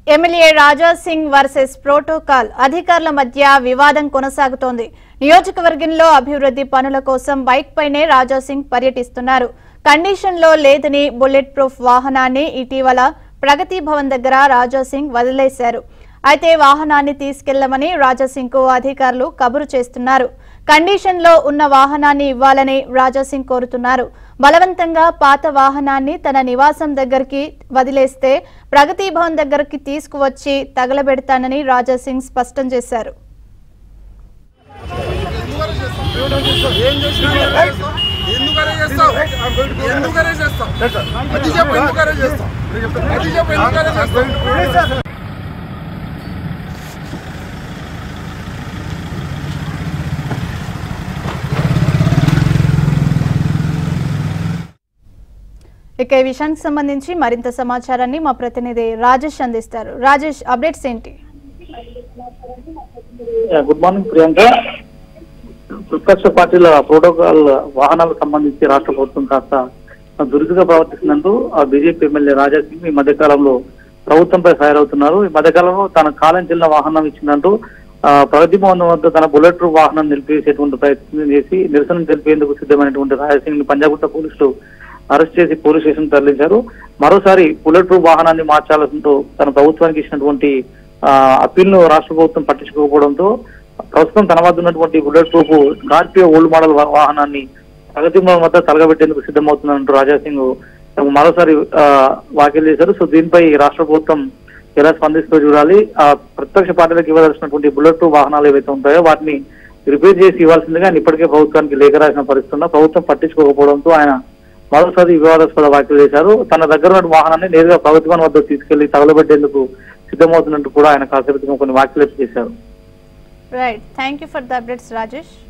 MLA Raja Singh versus protocol అధికారుల మధ్య వివాదం కొనసాగుతోంది నియోజకవర్గంలో అభివృద్ధి పనుల కోసం బైక్ పైనే రాజా సింగ్ పర్యటిస్తున్నారు కండిషన్ లో లేదని బుల్లెట్ ప్రూఫ్ వాహనాన్ని ఇటీవల ప్రగతి భవన్ దగ్గర రాజా సింగ్ వదిలేశారు అయితే వాహనాన్ని తీసుకెళ్లమని రాజాసింగ్ కు అధికారులు కబురు చేస్తున్నారు కండిషన్ లో ఉన్న వాహనాన్ని ఇవ్వాలని రాజాసింగ్ కోరుతున్నారు బలవంతంగా పాత వాహనాన్ని తన నివాసం దగ్గరికి వదిలేస్తే ప్రగతి భవన్ దగ్గరికి తీసుకువచ్చి తగలబెడతానని రాజాసింగ్ స్పష్టం చేశారు ఎందుకనే చేస్తావు ఎందుకనే చేస్తావు అది చెప్పు ఎందుకనే చేస్తావు అది చెప్పు ఎందుకనే చేస్తావు ఇక ఈ విషయానికి సంబంధించి మరింత సమాచారాన్ని మా ప్రతినిధి రాజేష్ అందిస్తారు రాజేష్ అప్డేట్స్ ఏంటి గుడ్ మార్నింగ్ ప్రియాంక ప్రతిపక్ష పార్టీల ప్రోటోకాల్ వాహనాలకు సంబంధించి రాష్ట్ర ప్రభుత్వం కాస్త దురుసుగా ప్రవర్తిస్తుందంటూ ఆ బీజేపీ ఎమ్మెల్యే రాజా సింగ్ ఈ మధ్యకాలంలో ప్రభుత్వంపై ఫైర్ అవుతున్నారు ఈ మధ్యకాలంలో తన కాలం చెల్లిన వాహనం ఇచ్చిందంటూ ఆ, ప్రగతి భవన్ వద్ద తన బుల్లెట్ ప్రూఫ్ వాహనం నిలిపేసేటువంటి ప్రయత్నం చేసి నిరసన తెలిపేందుకు సిద్ధమైనటువంటి రాజాసింగ్ ని పంజాగుట్ట పోలీసులు అరెస్ట్ చేసి పోలీస్ స్టేషన్ తరలించారు మరోసారి బుల్లెట్ ప్రూఫ్ వాహనాన్ని మార్చాలంటూ తన ప్రభుత్వానికి ఇచ్చినటువంటి ఆ, అప్పీల్ ను రాష్ట్ర ప్రభుత్వం పట్టించుకోకపోవడంతో ప్రస్తుతం తన వద్ద ఉన్నటువంటి bullet proof Scorpio old model వా- వాహనాన్ని ప్రగతి భవన్ వద్ద తలగబెట్టేందుకు సిద్ధమవుతుందంటూ రాజాసింగ్ మరోసారి ఆ, వ్యాఖ్యలు చేశారు సో దీనిపై రాష్ట్ర ప్రభుత్వం ఎలా స్పందిస్తూ చూడాలి ఆ ప్రతిపక్ష పార్టీలకు ఇవ్వాల్సినటువంటి బుల్లెట్ ప్రూఫ్ వాహనాలు ఏవైతే ఉంటాయో వాటిని రిపేర్ చేసి ఇవ్వాల్సిందిగా ఆయన ఇప్పటికే ప్రభుత్వానికి లేఖ రాసిన పరిస్థితి ఉన్నా ప్రభుత్వం పట్టించుకోకపోవడంతో ఆయన మరోసారి వివాదాస్పద వ్యాఖ్యలు చేశారు తన దగ్గర ఉన్న వాహనాన్ని నేరుగా ప్రగతి భవన్ వద్ద తీసుకెళ్లి తగలబెట్టేందుకు సిద్ధమవుతున్నట్టు కూడా ఆయన కాసేపు క్రితం కొన్ని వ్యాఖ్యలు చేశారు right thank you for the updates Rajesh